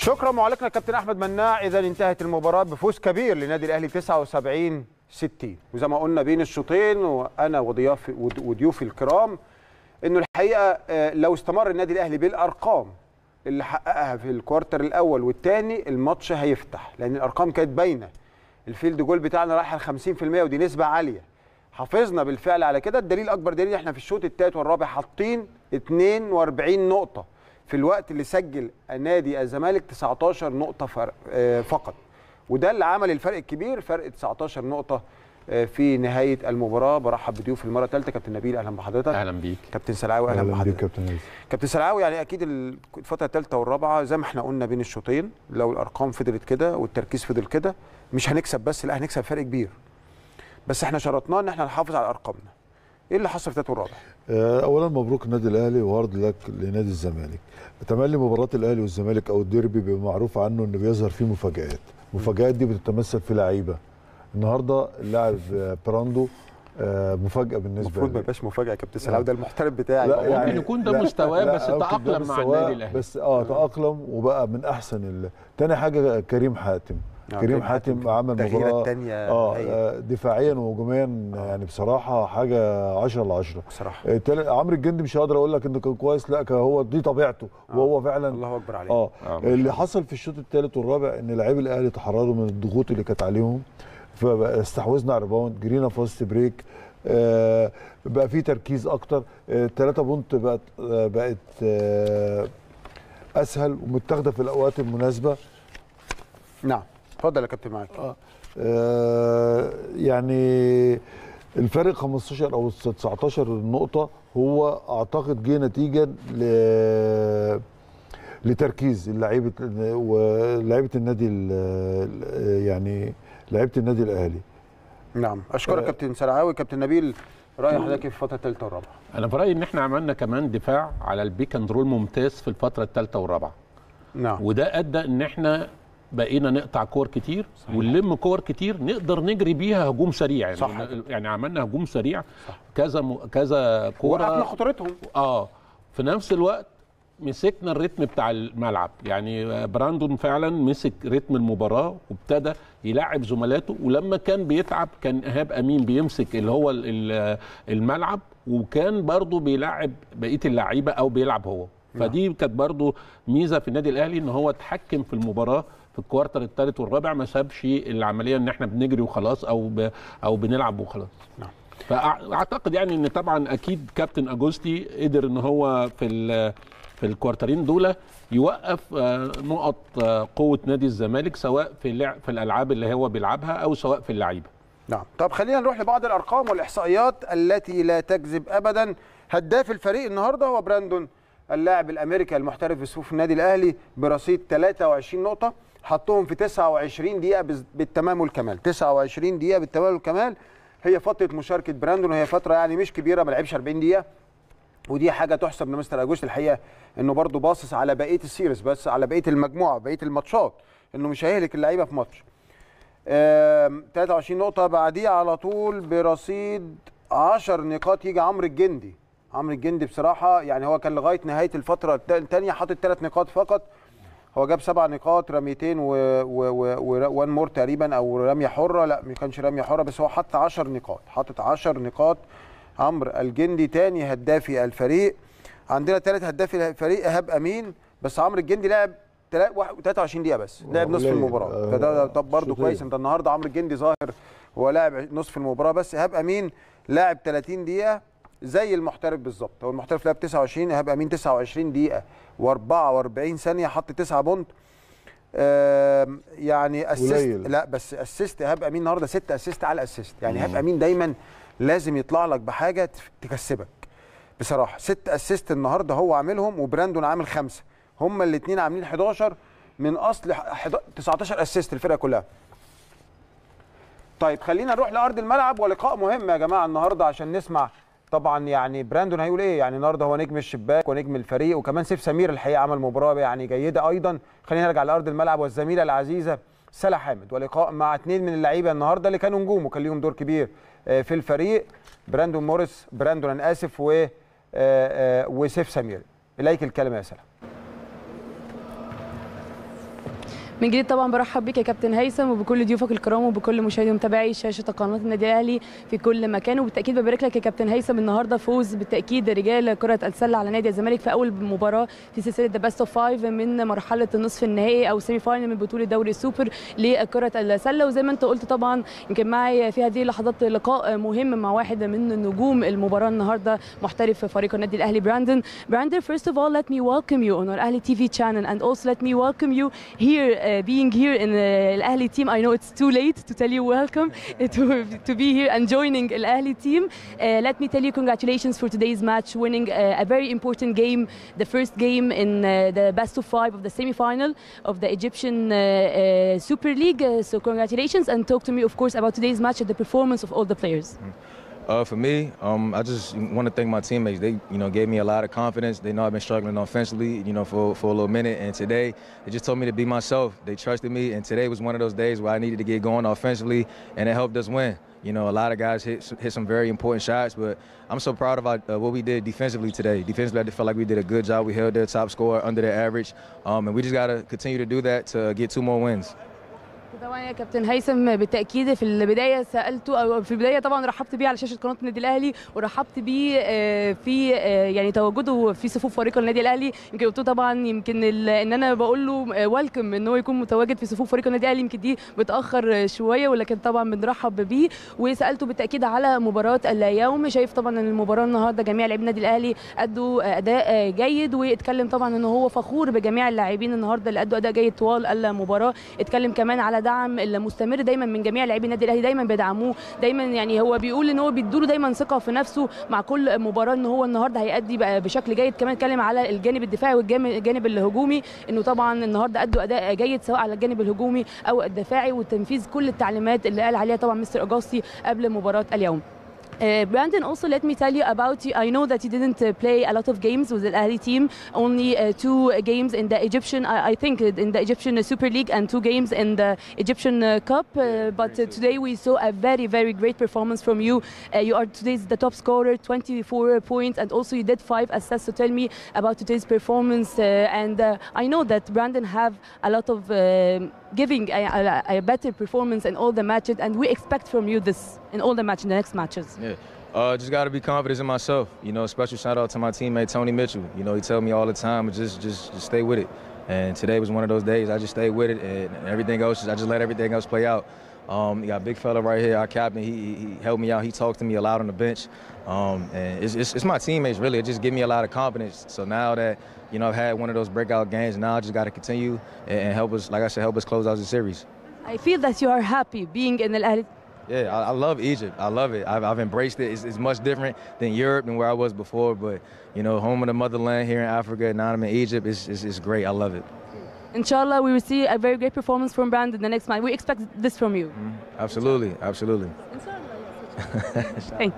شكرا معلقنا كابتن احمد مناع اذا انتهت المباراه بفوز كبير لنادي الاهلي 79 60 وزي ما قلنا بين الشوطين وانا وضيافي وضيوفي الكرام انه الحقيقه آه، لو استمر النادي الاهلي بالارقام اللي حققها في الكوارتر الاول والثاني الماتش هيفتح لان الارقام كانت باينه الفيلد جول بتاعنا رايح ل 50% ودي نسبه عاليه حافظنا بالفعل على كده الدليل اكبر دليل احنا في الشوط الثالث والرابع حاطين 42 نقطه في الوقت اللي سجل نادي الزمالك 19 نقطه فرق آه، فقط وده اللي عمل الفرق الكبير فرق 19 نقطه آه، في نهايه المباراه برحب بضيوف المره الثالثه كابتن نبيل اهلا بحضرتك اهلا بيك كابتن سلعاوي اهلا اهلا بيك بحضرتك كابتن عايز كابتن سلعاوي يعني اكيد ال- الفتره الثالثه والرابعه زي ما احنا قلنا بين الشوطين لو الارقام فضلت كده والتركيز فضل كده مش هنكسب بس لا هنكسب فرق كبير بس احنا شرطناه ان احنا نحافظ على ارقامنا ايه اللي حصل في الثالث والرابع آه، اولا مبروك النادي الاهلي وهارد لك لنادي الزمالك تملي مباراه الاهلي والزمالك او الديربي بيبقى معروف عنه انه بيظهر فيه مفاجات المفاجات دي بتتمثل في لعيبه النهارده اللاعب آه، براندو آه، مفاجاه بالنسبه المفروض ما لي يبقاش مفاجاه يا كابتن سلعاوي ده المحترف بتاعي لا بقى. يعني ممكن يكون ده لا- مستواه لا، بس ممكن ده تأقلم مع مستواه، النادي الأهلي. بس اه تاقلم وبقى من احسن ال... تاني حاجه كريم حاتم آه، كريم حاتم عمل التغييرة مباراه التانية اه هايلة. آه، دفاعيا وهجوميا يعني بصراحه حاجه 10 ل 10 بصراحه آه، تالت- عمرو الجندي مش هقدر اقول لك انه كان كويس لا كان هو دي طبيعته وهو فعلا الله اكبر عليك اه آه، اللي حصل في الشوط الثالث والرابع ان لاعبي الاهلي تحرروا من الضغوط اللي كانت عليهم فاستحوذنا على الريباوند جرينا فاست بريك آه بقى في تركيز اكتر الثلاثه بونت بقت آه بقت آه اسهل ومتاخده في الاوقات المناسبه نعم اتفضل يا كابتن معاك آه يعني الفرق 15 او 19 نقطة هو اعتقد جه نتيجة ل لتركيز اللعيبة ولاعيبة النادي ال- يعني لعيبة النادي الاهلي نعم اشكرك كابتن سلعاوي كابتن نبيل راي حضرتك إيه في الفتره الثالثه والرابعه انا في رايي ان احنا عملنا كمان دفاع على البيك اند رول ممتاز في الفتره الثالثه والرابعه نعم وده ادى ان احنا بقينا نقطع كور كتير ونلم كور كتير نقدر نجري بيها هجوم سريع يعني صح. يعني عملنا هجوم سريع كذا م... كذا وقفنا كوره خطورتهم اه في نفس الوقت مسكنا الريتم بتاع الملعب يعني براندون فعلا مسك رتم المباراه وابتدى يلعب زملاته ولما كان بيتعب كان ايهاب امين بيمسك اللي هو ال- ال- الملعب وكان برضه بيلعب بقيه اللعيبه او بيلعب هو فدي كانت برضه ميزه في النادي الاهلي ان هو اتحكم في المباراه في الكوارتر الثالث والرابع ما سابش العمليه ان احنا بنجري وخلاص او ب او بنلعب وخلاص نعم. فاعتقد يعني ان طبعا اكيد كابتن اجوستي قدر ان هو في ال- في الكوارترين دول يوقف آه، نقط آه، قوه نادي الزمالك سواء في اللعب في الالعاب اللي هو بيلعبها او سواء في اللعيبه نعم طب خلينا نروح لبعض الارقام والاحصائيات التي لا تكذب ابدا هداف الفريق النهارده هو براندون اللاعب الامريكي المحترف في صفوف النادي الاهلي برصيد 23 نقطه حطهم في 29 دقيقه بز- بالتمام والكمال 29 دقيقه بالتمام والكمال هي فتره مشاركه براندون وهي فتره يعني مش كبيره ما لعبش 40 دقيقه ودي حاجه تحسب لمستر اجوست الحقيقه انه برضو باصص على بقيه السيريز بس على بقيه المجموعه بقيه الماتشات انه مش هيهلك اللعيبه في ماتش آم، 23 نقطة بعديه على طول برصيد 10 نقاط يجي عمرو الجندي عمرو الجندي بصراحة يعني هو كان لغاية نهاية الفترة الت- الثانية حاطط ثلاث نقاط فقط هو جاب سبع نقاط رميتين و... و... و... وان مور تقريبا او رمية حرة لا ما كانش رمية حرة بس هو حط 10 نقاط حاطط 10 نقاط عمرو الجندي تاني هدافي الفريق عندنا ثالث هدافي الفريق ايهاب امين بس عمرو الجندي لعب تلا- واحد- 23 دقيقة بس لعب نصف قليل. المباراة آه، فده طب برضه شوطين. كويس انت النهارده عمرو الجندي ظاهر هو لاعب نصف المباراه بس ايهاب امين لاعب 30 دقيقه زي المحترف بالظبط هو المحترف لعب 29 ايهاب امين 29 دقيقه و44 ثانيه حط 9 بونت آم، يعني اسيست قليل. لا بس اسيست ايهاب امين النهارده 6 اسيست على اسيست يعني ايهاب امين دايما لازم يطلع لك بحاجه تف- تكسبك بصراحه 6 اسيست النهارده هو عاملهم وبراندون عامل خمسه هما الاثنين عاملين 11 من اصل ح- حدا- 19 اسيست الفرقه كلها طيب خلينا نروح لارض الملعب ولقاء مهم يا جماعه النهارده عشان نسمع طبعا يعني براندون هيقول ايه يعني النهارده هو نجم الشباك ونجم الفريق وكمان سيف سمير الحقيقه عمل مباراه يعني جيده ايضا خلينا نرجع لارض الملعب والزميله العزيزه سلا حامد ولقاء مع اثنين من اللعيبه النهارده اللي كانوا نجوم وكان ليهم دور كبير آه، في الفريق براندون موريس براندون انا اسف و آه، آه، وسيف سمير اليك الكلمه يا سلا من جديد طبعا برحب بك يا كابتن هيثم وبكل ضيوفك الكرام وبكل مشاهدي ومتابعي شاشه قناه النادي الاهلي في كل مكان وبالتاكيد ببارك لك يا كابتن هيثم النهارده فوز بالتاكيد رجال كره السله على نادي الزمالك في اول مباراه في سلسله ذا بيست اوف فايف من مرحله النصف النهائي او سيمي فاينل من بطوله دوري السوبر لكره السله وزي ما انت قلت طبعا يمكن معي في هذه اللحظات لقاء مهم مع واحد من نجوم المباراه النهارده محترف في فريق النادي الاهلي براندن براندن first of all let me welcome you on our Ahli TV channel and also let me welcome you here uh, being here in the Al Ahli team. I know it's too late to tell you welcome to, to be here and joining Al Ahli team. Uh, let me tell you congratulations for today's match, winning uh, a very important game, the first game in uh, the best of five of the semi-final of the Egyptian uh, uh, Super League. Uh, so congratulations and talk to me, of course, about today's match and the performance of all the players. Uh, for me, um, I just want to thank my teammates. They, you know, gave me a lot of confidence. They know I've been struggling offensively, you know, for, for a little minute. And today, they just told me to be myself. They trusted me, and today was one of those days where I needed to get going offensively, and it helped us win. You know, a lot of guys hit hit some very important shots, but I'm so proud of our, uh, what we did defensively today. Defensively, I felt like we did a good job. We held their top score under their average, um, and we just got to continue to do that to get two more wins. طبعا يا كابتن هيثم بالتاكيد في البدايه سالته او في البدايه طبعا رحبت بيه على شاشه قناه النادي الاهلي ورحبت بيه آه، في آه، يعني تواجده في صفوف فريق النادي الاهلي يمكن قلت له طبعا يمكن ال- ان انا بقول له ويلكم ان هو يكون متواجد في صفوف فريق النادي الاهلي يمكن دي بتاخر شويه ولكن طبعا بنرحب بيه وسالته بالتاكيد على مباراه اليوم شايف طبعا ان المباراه النهارده جميع لاعبي النادي الاهلي ادوا اداء جيد واتكلم طبعا ان هو فخور بجميع اللاعبين النهارده اللي ادوا اداء جيد طوال المباراه اتكلم كمان على دعم المستمر دايما من جميع لاعبي النادي الاهلي دايما بيدعموه دايما يعني هو بيقول ان هو بيدوا له دايما ثقه في نفسه مع كل مباراه ان هو النهارده هيأدي بقى بشكل جيد كمان اتكلم على الجانب الدفاعي والجانب الهجومي انه طبعا النهارده ادوا اداء جيد سواء على الجانب الهجومي او الدفاعي وتنفيذ كل التعليمات اللي قال عليها طبعا مستر اجاستي قبل مباراه اليوم Uh, Brandon, also let me tell you about you. I know that you didn't uh, play a lot of games with the Ahli team, only uh, two games in the Egyptian, I, I think, uh, in the Egyptian Super League and two games in the Egyptian uh, Cup. Uh, but uh, today we saw a very, very great performance from you. Uh, you are today's the top scorer, 24 points, and also you did five assists. So tell me about today's performance. Uh, and uh, I know that Brandon have a lot of um giving a, a, a better performance in all the matches, and we expect from you this in all the match in the next matches. Yeah. Uh, just got to be confident in myself. You know, special shout out to my teammate Tony Mitchell. You know, he tell me all the time, just just just stay with it. And today was one of those days. I just stayed with it, and everything else, I just let everything else play out. Um, you got a big fella right here, our captain. He, he he helped me out. He talked to me a lot on the bench, um, and it's, it's, it's my teammates really. It just give me a lot of confidence. So now that you know I've had one of those breakout games, now I just got to continue and, and help us, like I said, help us close out the series. I feel that you are happy being in Al Ahly. Yeah, I, I love Egypt. I love it. I've, I've embraced it. It's, it's much different than Europe and where I was before, but you know, home of the motherland here in Africa, and now I'm in Egypt. It's, it's, it's great. I love it. Inshallah, we will see a very great performance from Brandon the next match. We expect this from you. Absolutely, absolutely. Thank,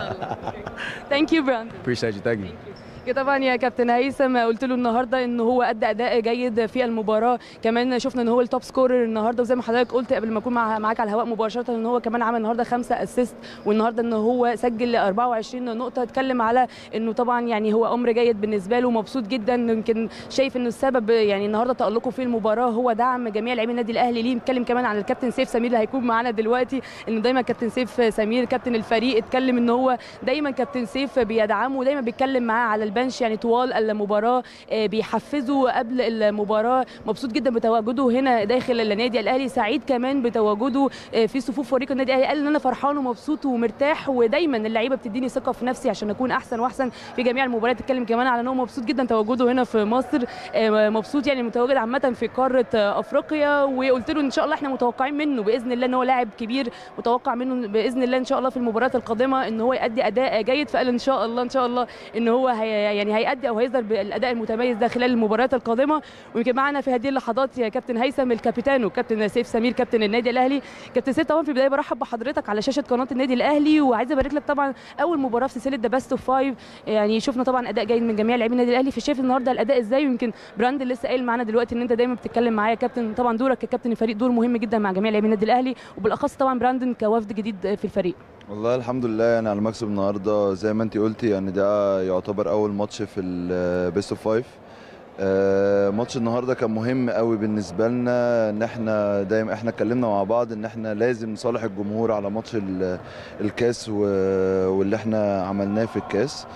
Thank you, Brandon. Appreciate you. Thank you. طبعا يا كابتن هيثم قلت له النهارده ان هو ادى اداء جيد في المباراه كمان شفنا ان هو التوب سكورر النهارده وزي ما حضرتك قلت قبل ما اكون مع معاك على الهواء مباشره ان هو كمان عمل النهارده خمسه اسيست والنهارده ان هو سجل 24 نقطه اتكلم على انه طبعا يعني هو امر جيد بالنسبه له مبسوط جدا يمكن شايف انه السبب يعني النهارده تالقه في المباراه هو دعم جميع لاعبي النادي الاهلي ليه اتكلم كمان عن الكابتن سيف سمير اللي هيكون معانا دلوقتي انه دايما كابتن سيف سمير كابتن الفريق اتكلم ان هو دايما كابتن سيف بيدعمه ودايما بيتكلم معاه على البنش يعني طوال المباراه آه، بيحفزه قبل المباراه مبسوط جدا بتواجده هنا داخل النادي الاهلي سعيد كمان بتواجده آه، في صفوف فريق النادي الاهلي قال ان انا فرحان ومبسوط ومرتاح ودايما اللعيبه بتديني ثقه في نفسي عشان اكون احسن واحسن في جميع المباريات اتكلم كمان على ان هو مبسوط جدا تواجده هنا في مصر آه، مبسوط يعني متواجد عامه في قاره آه، افريقيا وقلت له ان شاء الله احنا متوقعين منه باذن الله ان هو لاعب كبير متوقع منه باذن الله ان شاء الله في المباريات القادمه ان هو يؤدي اداء جيد فقال ان شاء الله ان شاء الله ان هو هي يعني هيأدي او هيظهر بالاداء المتميز ده خلال المباريات القادمه ويمكن معنا في هذه اللحظات يا كابتن هيثم الكابيتانو كابتن سيف سمير كابتن النادي الاهلي كابتن سيف طبعا في البدايه برحب بحضرتك على شاشه قناه النادي الاهلي وعايزه ابارك لك طبعا اول مباراه في سلسله ذا بيست اوف فايف يعني شفنا طبعا اداء جيد من جميع لاعبي النادي الاهلي فشايف النهارده الاداء ازاي ويمكن براند لسه قايل معانا دلوقتي ان انت دايما بتتكلم معايا يا كابتن طبعا دورك ككابتن الفريق دور مهم جدا مع جميع لاعبي النادي الاهلي وبالاخص طبعا براندن كوفد جديد في الفريق والله الحمد لله يعني على المكسب النهارده زي ما انت قلتي يعني ده يعتبر اول ماتش في البيست اوف فايف آه، ماتش النهارده كان مهم قوي بالنسبه لنا ان احنا دايما احنا اتكلمنا مع بعض ان احنا لازم نصالح الجمهور على ماتش ال- الكاس و- واللي احنا عملناه في الكاس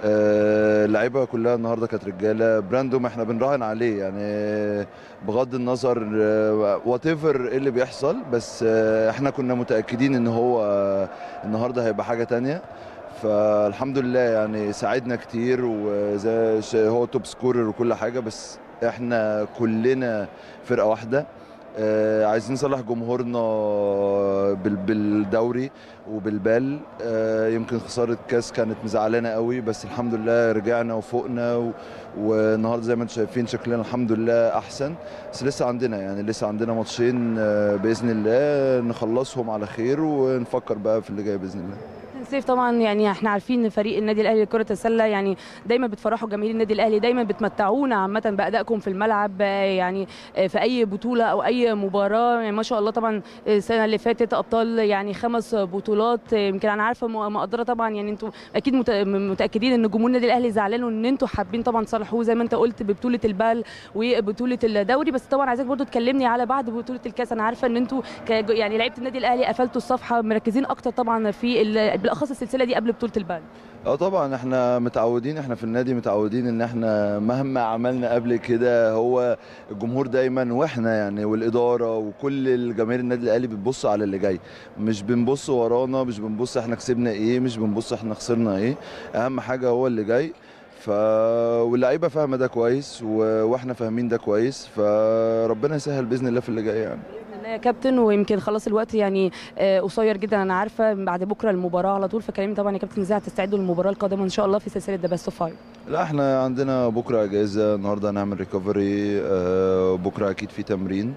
آه، اللعيبه كلها النهارده كانت رجاله براندوم احنا بنراهن عليه يعني بغض النظر وات ايفر ايه اللي بيحصل بس آه، احنا كنا متاكدين ان هو آه، النهارده هيبقى حاجه تانية فالحمد لله يعني ساعدنا كتير وزي ش- هو توب سكورر وكل حاجه بس احنا كلنا فرقه واحده آه، عايزين نصلح جمهورنا بال- بالدوري وبالبال آه، يمكن خساره كاس كانت مزعلانا قوي بس الحمد لله رجعنا وفوقنا و- والنهارده زي ما انتم شايفين شكلنا الحمد لله احسن بس لسه عندنا يعني لسه عندنا ماتشين آه، باذن الله نخلصهم على خير ونفكر بقى في اللي جاي باذن الله سيف طبعا يعني احنا عارفين ان فريق النادي الاهلي لكره السله يعني دايما بتفرحوا جماهير النادي الاهلي دايما بتمتعونا عامه بادائكم في الملعب آه، يعني آه، في اي بطوله او اي مباراه يعني ما شاء الله طبعا السنه اللي فاتت ابطال يعني خمس بطولات آه، يمكن انا عارفه م- مقدره طبعا يعني انتوا اكيد مت- متاكدين ان جمهور النادي الاهلي زعلان وان انتوا حابين طبعا تصالحوه زي ما انت قلت ببطوله البال وبطوله الدوري بس طبعا عايزاك برضو تكلمني على بعد بطوله الكاس انا عارفه ان انتوا ك- يعني لعيبه النادي الاهلي قفلتوا الصفحه مركزين اكتر طبعا في ال- بالاخص السلسله دي قبل بطوله البال اه طبعا احنا متعودين احنا في النادي متعودين ان احنا مهما عملنا قبل كده هو الجمهور دايما واحنا يعني والاداره وكل الجماهير النادي الاهلي بتبص على اللي جاي مش بنبص ورانا مش بنبص احنا كسبنا ايه مش بنبص احنا خسرنا ايه اهم حاجه هو اللي جاي ف واللعيبه فاهمه ده كويس و... واحنا فاهمين ده كويس فربنا يسهل باذن الله في اللي جاي يعني باذن الله يا كابتن ويمكن خلاص الوقت يعني آه، قصير جدا انا عارفه بعد بكره المباراه على طول فكلمني طبعا يا كابتن ازاي هتستعدوا للمباراه القادمه ان شاء الله في سلسله ذا بيست فايف لا احنا عندنا بكره اجازه النهارده هنعمل ريكفري بكره اكيد في تمرين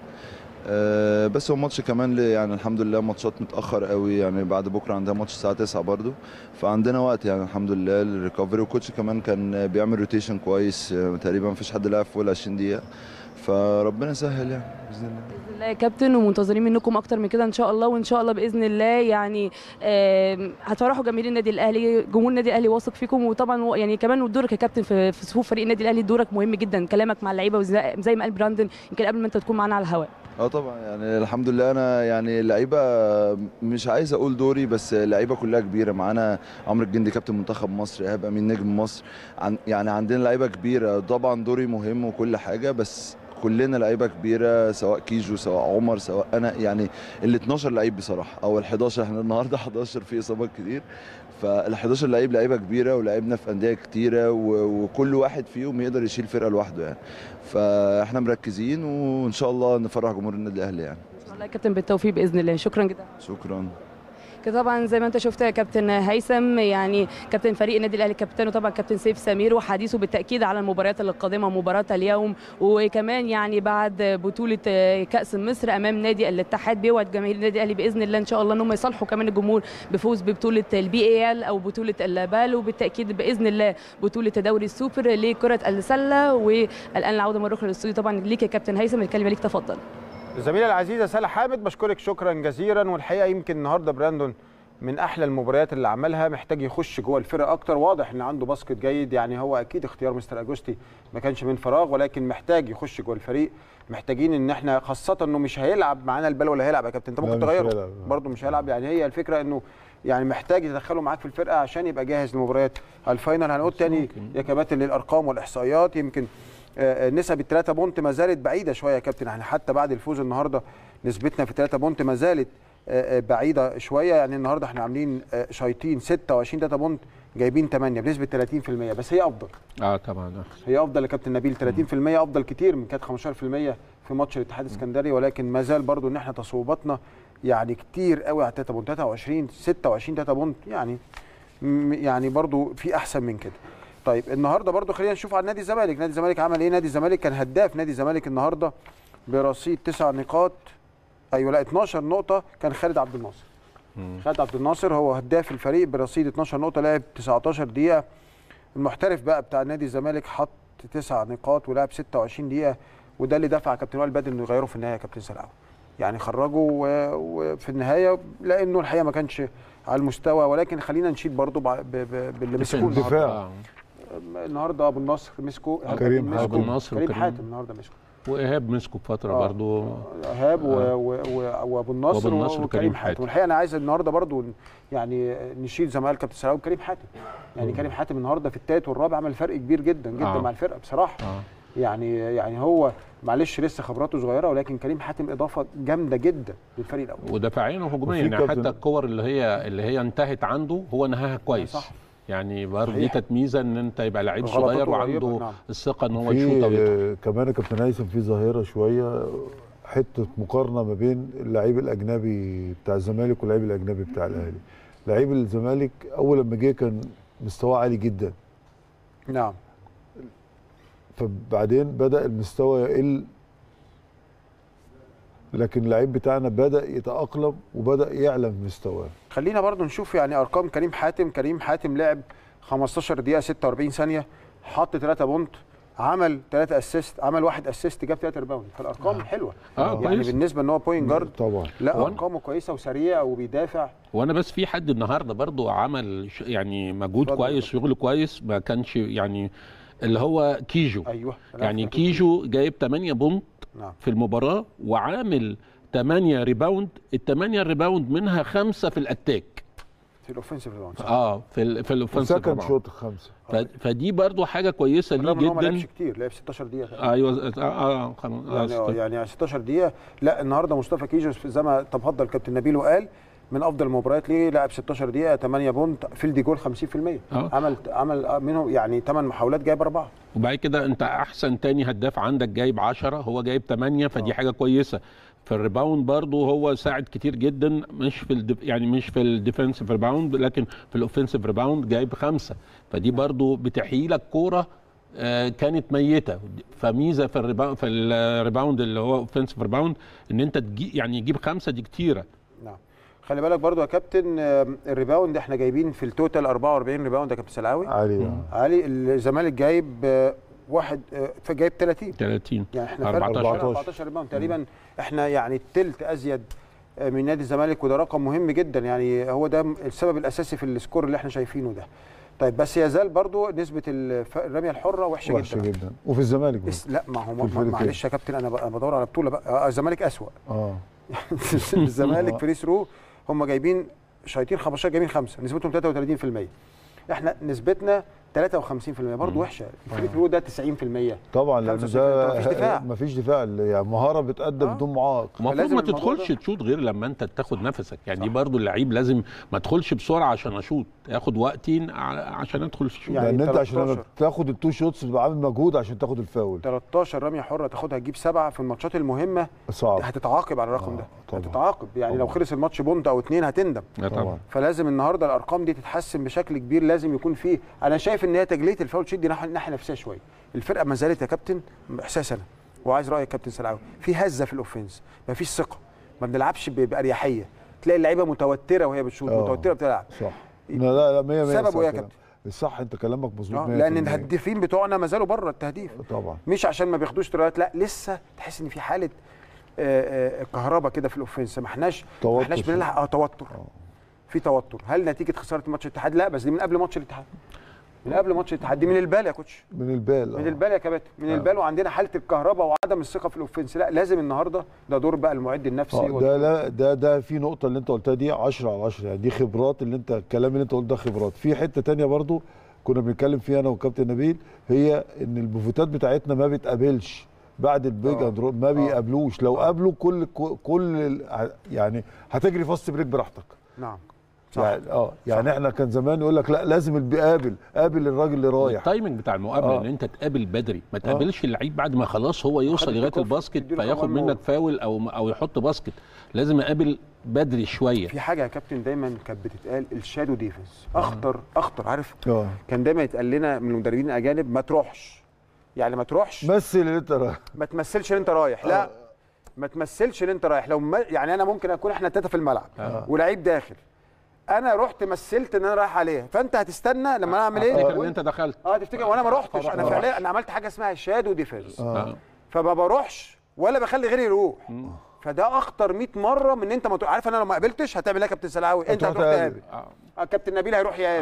آه، بس هو ماتش كمان ل- يعني الحمد لله ماتشات متاخر قوي يعني بعد بكره عندنا ماتش الساعه 9 برضو فعندنا وقت يعني الحمد لله للريكفري والكوتش كمان كان بيعمل روتيشن كويس آه، تقريبا مفيش حد لعب فوق ال 20 دقيقه فربنا يسهل يعني باذن الله باذن الله يا كابتن ومنتظرين منكم اكتر من كده ان شاء الله وان شاء الله باذن الله يعني آم، هتفرحوا جماهير النادي الاهلي جمهور النادي الاهلي واثق فيكم وطبعا و- يعني كمان دورك يا كابتن في في صفوف فريق النادي الاهلي دورك مهم جدا كلامك مع اللعيبه وزي زي ما قال براندن يمكن قبل ما انت تكون معانا على الهواء اه طبعا يعني الحمد لله انا يعني اللعيبه مش عايز اقول دوري بس اللعيبه كلها كبيره معانا عمرو الجندي كابتن منتخب مصر ايهاب امين نجم مصر عن يعني عندنا لعيبه كبيره طبعا دوري مهم وكل حاجه بس كلنا لعيبه كبيره سواء كيجو سواء عمر سواء انا يعني ال 12 لعيب بصراحه او ال 11 احنا النهارده 11 في اصابات كتير فال 11 لعيب لعيبه كبيره ولعبنا في انديه كتيره و- وكل واحد فيهم يقدر يشيل فرقه لوحده يعني فاحنا مركزين وان شاء الله نفرح جمهور النادي الاهلي يعني ان شاء الله يا كابتن بالتوفيق باذن الله شكرا جدا شكرا كده طبعا زي ما انت شفت يا كابتن هيثم يعني كابتن فريق النادي الاهلي كابتنه طبعا كابتن سيف سمير وحديثه بالتاكيد على المباريات القادمه مباراه اليوم وكمان يعني بعد بطوله كاس مصر امام نادي الاتحاد بيوعد جماهير النادي الاهلي باذن الله ان شاء الله ان هم يصالحوا كمان الجمهور بفوز ببطوله البي اي ال او بطوله البال وبالتاكيد باذن الله بطوله دوري السوبر لكره السله والان العوده مره اخرى للاستوديو طبعا ليك يا كابتن هيثم الكلمه ليك تفضل الزميله العزيزه سالة حامد بشكرك شكرا جزيلا والحقيقه يمكن النهارده براندون من احلى المباريات اللي عملها محتاج يخش جوه الفرقه اكتر واضح ان عنده باسكت جيد يعني هو اكيد اختيار مستر اجوستي ما كانش من فراغ ولكن محتاج يخش جوه الفريق محتاجين ان احنا خاصه انه مش هيلعب معانا البال ولا هيلعب يا كابتن انت لا، ممكن مش تغيره هيلعب. برضه مش هيلعب يعني هي الفكره انه يعني محتاج يدخله معاك في الفرقه عشان يبقى جاهز لمباريات الفاينل هنقول تاني يا كباتن للارقام والاحصائيات يمكن آه، آه، نسب الثلاثة بونت ما زالت بعيدة شوية يا كابتن احنا حتى بعد الفوز النهاردة نسبتنا في ثلاثة بونت ما زالت آه، آه، بعيدة شوية يعني النهاردة احنا عاملين آه، شايطين 26 ثلاثة بونت جايبين 8 بنسبة 30% بس هي أفضل اه طبعا هي أفضل يا كابتن نبيل 30% أفضل كتير من كانت 15% في ماتش الاتحاد السكندري ولكن ما زال برضو ان احنا تصويباتنا يعني كتير قوي على 3 بونت 23 26 3 بونت يعني م- يعني برضو في احسن من كده طيب النهارده برضو خلينا نشوف على نادي الزمالك نادي الزمالك عمل ايه نادي الزمالك كان هداف نادي الزمالك النهارده برصيد 9 نقاط ايوه لا 12 نقطه كان خالد عبد الناصر خالد عبد الناصر هو هداف الفريق برصيد 12 نقطه لعب 19 دقيقه المحترف بقى بتاع نادي الزمالك حط 9 نقاط ولعب 26 دقيقه وده اللي دفع كابتن وائل بدر انه يغيره في النهايه يا كابتن سلاوي يعني خرجه و- وفي النهايه لانه الحقيقه ما كانش على المستوى ولكن خلينا نشيد برضه بع- ب- ب- باللي مسكوه النهارده دفاع. آه. النهارده ابو النصر مسكه إيهاب كريم مسكه. أبو النصر كريم وكريم. حاتم النهارده مسكه وايهاب مسكه فتره آه. برضو ايهاب و- و- و- وابو النصر, وأبو النصر وكريم وكريم حاتم حاتم. والحقيقه انا عايز النهارده برضو يعني نشيل زي ما قال كابتن سلاوي كريم حاتم يعني كريم حاتم النهارده في الثالث والرابع عمل فرق كبير جدا جدا آه. مع الفرقه بصراحه اه يعني يعني هو معلش لسه خبراته صغيره ولكن كريم حاتم اضافه جامده جدا للفريق الاول ودفاعيا وهجوميا وفي يعني كابتن- حتى الكور اللي هي اللي هي انتهت عنده هو نهاها كويس صح. يعني برضه دي صحيح. كانت ميزه ان انت يبقى لعيب غلطاته صغير قريبة، وعنده نعم. الثقه ان هو يشوط او يدخل. في كمان يا كابتن هيثم في ظاهره شويه حته مقارنه ما بين اللعيب الاجنبي بتاع الزمالك واللعيب الاجنبي بتاع الاهلي لعيب الزمالك اول لما جه كان مستواه عالي جدا نعم فبعدين بدا المستوى يقل لكن اللعيب بتاعنا بدا يتاقلم وبدا يعلى في مستواه خلينا برضو نشوف يعني ارقام كريم حاتم كريم حاتم لعب 15 دقيقه 46 ثانيه حط 3 بونت عمل 3 اسيست عمل واحد اسيست جاب 3 ريباوند فالارقام آه. حلوه اه يعني كويس بالنسبه ان هو بوينت جارد طبعا لا هو- ارقامه كويسه وسريع وبيدافع وانا بس في حد النهارده برضو عمل ش- يعني مجهود اتفضل. كويس شغل كويس ما كانش يعني اللي هو كيجو ايوه يعني كيجو جايب 8 بونت نعم في المباراه وعامل 8 ريباوند الثمانيه ريباوند منها خمسه في الاتاك في الاوفنسيف ريباوند صح. اه في ال في الاوفنسيف وسكند طبعاً. شوط خمسه ف- فدي برضو حاجه كويسه ليه بالرغم ان هو ما لعبش جدا كتير لعب 16 دقيقه تقريباً. ايوه اه اه خلاص. آه، يعني آه، يعني 16 دقيقه لا النهارده مصطفى كيجوس زي ما تفضل كابتن نبيل وقال من افضل المباريات ليه لعب 16 دقيقه 8 بونت فيلد جول 50% آه. عمل عمل منهم يعني 8 محاولات جايب اربعه وبعد كده انت احسن تاني هداف عندك جايب 10 هو جايب 8 فدي حاجه كويسه في الريباوند برضه هو ساعد كتير جدا مش في الدف يعني مش في الديفensive ريباوند لكن في الاوفنسيف ريباوند جايب خمسه فدي برضه بتحيي لك كوره آه، كانت ميته فميزه في الريباوند في الريباوند اللي هو اوفنسيف ريباوند ان انت تجي يعني يجيب خمسه دي كتيره نعم خلي بالك برضو يا كابتن آم، الريباوند احنا جايبين في التوتال 44 ريباوند يا كابتن سلاوي عالي آه. علي الزمالك جايب آه، واحد آه، فجايب 30 30 يعني احنا فرق 14 14. 14 ريباوند تقريبا احنا يعني التلت ازيد آه، من نادي الزمالك وده رقم مهم جدا يعني هو ده السبب الاساسي في السكور اللي احنا شايفينه ده طيب بس يزال برضو نسبه الف- الرميه الحره وحشه, وحشه جدا جدا وفي الزمالك برضه. بس لا ما هو ما- الفرقتين. معلش يا كابتن انا ب- أنا بدور على بطوله بقى آه، الزمالك اسوأ اه الزمالك فري ثرو هم جايبين شايطين 15 جايبين خمسه نسبتهم 33% احنا نسبتنا 53% برضه وحشه الفري ثرو ده 90% طبعا لان 95% ده مفيش دفاع. مفيش دفاع يعني مهاره بتقدم آه. بدون معاق المفروض فلازم ما الموضوع تدخلش ده- تشوط غير لما انت تاخد نفسك يعني دي برضو اللعيب لازم ما ادخلش بسرعه عشان اشوط ياخد وقتين ع- عشان ادخل في الشوط يعني لان انت عشان لما 13. تاخد التو شوتس بتبقى عامل مجهود عشان تاخد الفاول 13 رميه حره تاخدها تجيب سبعه في الماتشات المهمه صعب هتتعاقب على الرقم آه، ده طبعا. هتتعاقب يعني لو طبعا. خلص الماتش بونت او اتنين هتندم لا طبعا طبعا فلازم النهارده الارقام دي تتحسن بشكل كبير لازم يكون فيه انا شايف ان هي تجليه الفاول شيت دي ناحيه ناحيه نفسيه شويه الفرقه ما زالت يا كابتن احساس انا وعايز رايك كابتن سلعاوي في هزه في الاوفنس ما فيش ثقه ما بنلعبش ب- باريحيه تلاقي اللعيبه متوتره وهي بتشوط آه. متوتره بتلعب صح لا لا لا 100 100 سببه صح إيه يا كلام. صح انت كلامك مظبوط آه، 100% لان الهدافين بتوعنا ما زالوا بره التهديف طبعا مش عشان ما بياخدوش ترايات لا لسه تحس ان في حاله آه، آه، كهرباء كده في الاوفنس ما احناش ما توتر احناش شوية. بنلحق اه توتر في توتر هل نتيجه خساره ماتش الاتحاد لا بس دي من قبل ماتش الاتحاد من قبل ماتش الاتحاد دي من البال يا كوتش من البال من آه. البال يا كباتن من آه. البال وعندنا حاله الكهرباء وعدم الثقه في الاوفنس لا لازم النهارده ده دور بقى المعد النفسي آه، ودور- ده لا ده ده في نقطه اللي انت قلتها دي 10 على 10 يعني دي خبرات اللي انت الكلام اللي انت قلته ده خبرات في حته تانية برضو كنا بنتكلم فيها انا وكابتن نبيل هي ان البوفيتات بتاعتنا ما بتقابلش بعد البيج آه. اند رول ما بيقابلوش لو قابلوا كل كل ال- يعني هتجري فاست بريك براحتك نعم صح يعني اه يعني احنا كان زمان يقول لك لا لازم اللي بيقابل قابل الراجل اللي رايح التايمنج بتاع المقابله آه. ان انت تقابل بدري ما تقابلش اللعيب بعد ما خلاص هو يوصل خد لغايه الكوف، الباسكت تديله فياخد كمان منك فاول او او يحط باسكت لازم اقابل بدري شويه في حاجه يا كابتن دايما كانت بتتقال الشادو ديفنس اخطر اخطر عارف اه كان دايما يتقال لنا من المدربين الاجانب ما تروحش يعني ما تروحش مثل اللي انت رايح. ما تمثلش ان انت رايح لا ما تمثلش ان انت رايح لو ما يعني انا ممكن اكون احنا التلاته في الملعب آه. ولعيب داخل انا رحت مثلت ان انا رايح عليه فانت هتستنى لما انا اعمل ايه افتكر ان انت دخلت اه تفتكر وانا ما رحتش انا ما فعليا انا عملت حاجه اسمها شادو ديفنس آه. فما بروحش ولا بخلي غيري يروح فده اخطر 100 مره من ان انت ما تروح. عارف انا لو ما قابلتش هتعمل ايه يا كابتن سلاوي انت هتروح هتروح تقابل. تقابل آه، كابتن نبيل هيروح يقابل أيوة.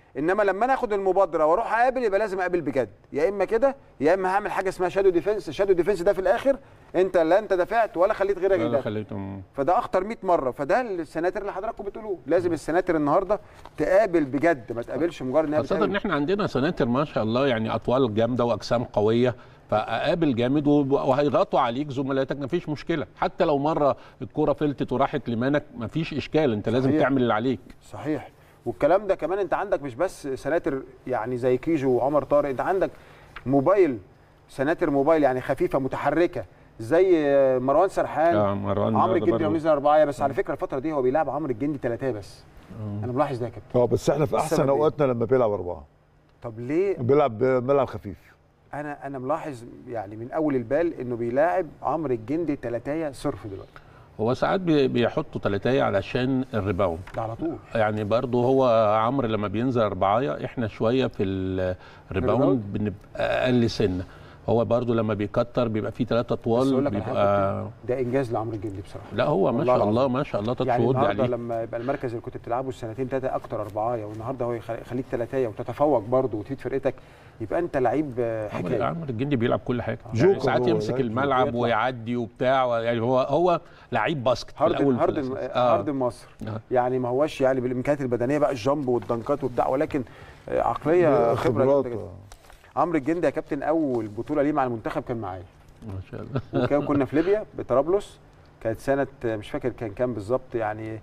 انما لما انا اخد المبادره واروح اقابل يبقى لازم اقابل بجد يا اما كده يا اما هعمل حاجه اسمها شادو ديفنس الشادو ديفنس ده في الاخر انت لا انت دفعت ولا خليت غيرك لا يدافع خليتهم فده اخطر 100 مره فده السناتر اللي حضراتكم بتقولوه لازم السناتر النهارده تقابل بجد ما تقابلش مجرد انها خاصة بتقابل. ان احنا عندنا سناتر ما شاء الله يعني اطوال جامده واجسام قويه فاقابل جامد وب- وهيغطوا عليك زملاتك مفيش مشكله حتى لو مره الكوره فلتت وراحت لمانك مفيش اشكال انت لازم صحيح. تعمل اللي عليك صحيح والكلام ده كمان انت عندك مش بس سناتر يعني زي كيجو وعمر طارق انت عندك موبايل سناتر موبايل يعني خفيفه متحركه زي مروان سرحان آه، مروان عمرو ده الجندي برضه. لو نزل اربعه بس على فكره الفتره دي هو بيلعب عمرو الجندي ثلاثه بس انا ملاحظ ده يا كابتن اه بس احنا في احسن السبب إيه؟ اوقاتنا لما بيلعب اربعه طب ليه بيلعب ملعب خفيف انا انا ملاحظ يعني من اول البال انه بيلاعب عمرو الجندي ثلاثيه صرف دلوقتي هو ساعات بي- بيحطوا تلاتايه علشان الريباوند ده على طول يعني برضه هو عمرو لما بينزل اربعايه احنا شويه في ال- الريباوند بنبقى اقل سنه هو برضه لما بيكتر بيبقى فيه ثلاثه بس أقول طوال لك على حاجة بيبقى كابتن، ده انجاز لعمرو الجندي بصراحه لا هو ما والله شاء الله العظيم. ما شاء الله تاتش يعني وود النهارده عليه لما يبقى المركز اللي كنت بتلعبه السنتين ثلاثه اكتر اربعايه والنهارده هو يخلي- يخليك ثلاثيه وتتفوق برضه وتفيد فرقتك يبقى انت لعيب آه، عمرو حكايه عمرو الجندي بيلعب كل حاجه جوكر يعني ساعات هو، يمسك لعيب الملعب يطلع. ويعدي وبتاع يعني هو هو لعيب باسكت في هارد الاول وفي هارد الأساس. هارد مصر آه. يعني ما هوش يعني بالامكانيات البدنيه بقى الجامب والدنكات وبتاع ولكن آه، عقليه خبره خبرات جامدة جدا. عمرو الجندي يا كابتن اول بطوله ليه مع المنتخب كان معايا ما شاء الله وكان كنا في ليبيا بطرابلس كانت سنه آه، مش فاكر كان كام بالظبط يعني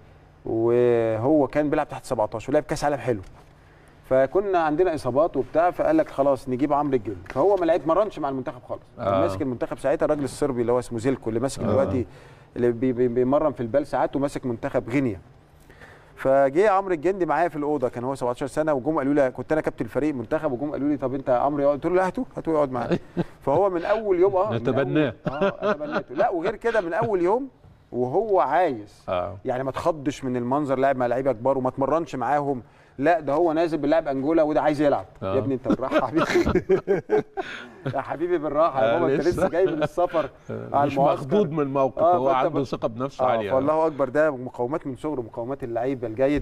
وهو كان بيلعب تحت 17 ولعب كاس عالم حلو فكنا عندنا اصابات وبتاع فقال لك خلاص نجيب عمرو الجندي فهو ما لعب مرنش مع المنتخب خالص كان آه. ماسك المنتخب ساعتها الراجل الصربي اللي هو اسمه زيلكو اللي ماسك آه. دلوقتي اللي بي بي بيمرن في البال ساعات وماسك منتخب غينيا فجه عمرو الجندي معايا في الاوضه كان هو 17 سنه وجم قالوا لي كنت انا كابتن الفريق منتخب وجم قالوا لي طب انت يا عمرو يقعد قلت له لا هاتوه هاتوه يقعد معايا فهو من اول يوم اه من نتبناه. أول- اه تبنيته لا وغير كده من اول يوم وهو عايز اه يعني ما تخضش من المنظر لاعب مع لعيبه كبار وما تمرنش معاهم لا ده هو نازل بيلعب انجولا وده عايز يلعب آه. يا ابني انت بالراحه يا حبيبي يا حبيبي بالراحه يا آه، بابا انت لسه. لسه جاي من السفر على مش المعسكر. مخضوض من الموقف آه، هو فأنت عنده بت- ثقه بنفسه اه عاليه فالله اكبر ده مقاومات من صغره مقاومات اللعيب الجيد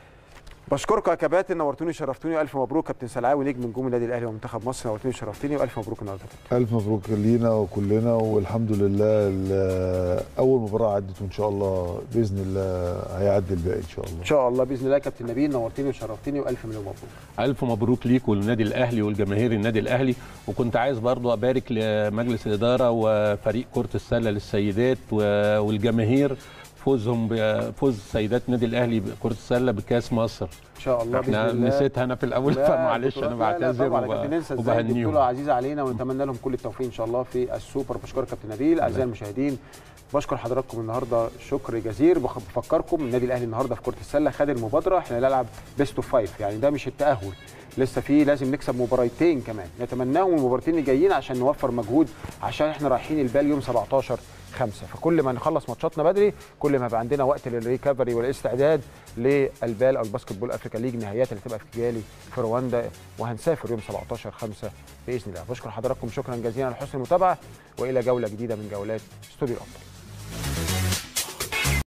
بشكركم يا كباتن نورتوني شرفتوني والف مبروك كابتن سلعاوي نجم نجوم النادي الاهلي ومنتخب مصر نورتوني شرفتني والف مبروك النهارده الف مبروك لينا وكلنا والحمد لله ال- اول مباراه عدت وان شاء الله باذن الله هيعدي الباقي ان شاء الله ان شاء الله باذن الله يا كابتن نبيل نورتني وشرفتني والف مليون مبروك الف مبروك ليك وللنادي الاهلي والجماهير النادي الاهلي وكنت عايز برضو ابارك لمجلس الاداره وفريق كره السله للسيدات و- والجماهير فوزهم بفوز سيدات النادي الاهلي بكره السله بكاس مصر ان شاء الله باذن احنا الله نسيتها انا في الاول لا، فمعلش انا بطولات- لا، لا، بعتذر طبعا يا وب- كابتن ننسى ازاي دي وبهنيهم بطوله عزيزه علينا ونتمنى لهم كل التوفيق ان شاء الله في السوبر بشكرك كابتن نبيل اعزائي المشاهدين بشكر حضراتكم النهارده شكر جزير بخ- بفكركم النادي الاهلي النهارده في كره السله خد المبادره احنا نلعب بيست اوف فايف يعني ده مش التاهل لسه في لازم نكسب مباراتين كمان نتمناهم المباراتين اللي جايين عشان نوفر مجهود عشان احنا رايحين البال يوم 17 5 فكل ما نخلص ماتشاتنا بدري كل ما يبقى عندنا وقت للريكفري والاستعداد للبال او الباسكت بول افريكا ليج نهائيات اللي تبقى في كيجالي في رواندا وهنسافر يوم 17 5 باذن الله بشكر حضراتكم شكرا جزيلا على حسن المتابعه والى جوله جديده من جولات استوديو الابطال